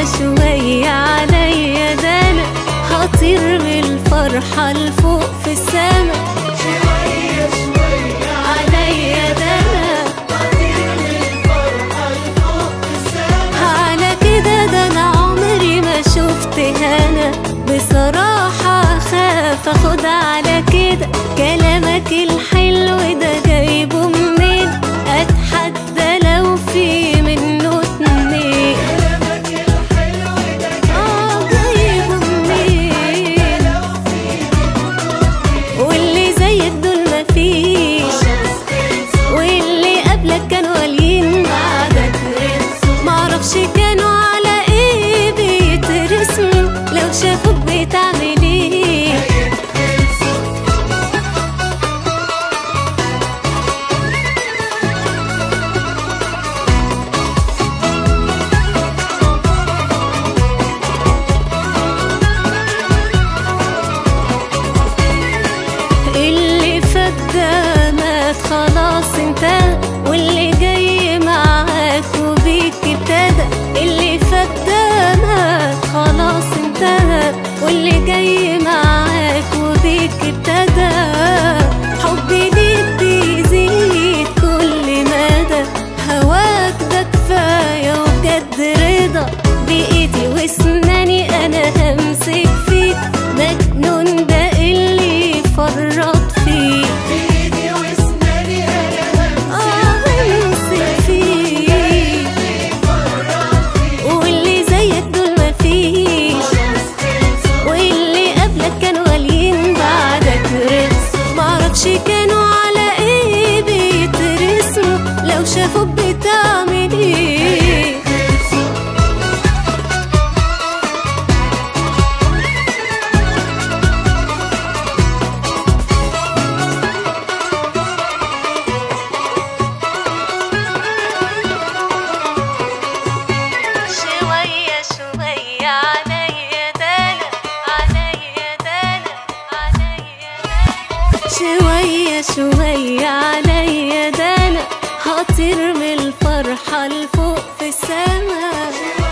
شوية عليا ده أنا هطير من الفرحة لفوق في السما شوية شوية عليا ده أنا هطير من الفرحة لفوق في السما على كده ده أنا عمري ما شفت هنا بصراحة خاف أخد على كده كلامك الحلو ده جايبه منين أتحدى لو في منه اتنين كلامك الحلو ده آه جايبه منين لو في واللي زيك دول مفيش خلاص خلصوا واللي قبلك كانوا قالين بعدك خلصوا معرفش كانوا على ايه بيترسموا لو شافوك بتعمل ايه خلصوا اللي فات ده مات خلاص انتهى واللي جاي معاك وبيك ابتدى اللي فات ده مات خلاص انتهى واللي جاي معاك وبيك ابتدى حبي ليك بيزيد كل مدى هواك ده كفاية وبجد رضا بإيدي واسناني أنا همسك فيك مجنون ده اللي فرط فيك بإيدي واسناني أنا آه همسك فيك واللي زيك دول مفيش خلاص خلصوا واللي قبلك كانوا قالين بعدك رقص معرفش كانوا على ايه بيترسموا لو شافوك بتعمل ايه شوية شوية عليا دانا عليا دانا عليا دانا شوية شوية عليا دانا هطير من الفرحة لفوق في السما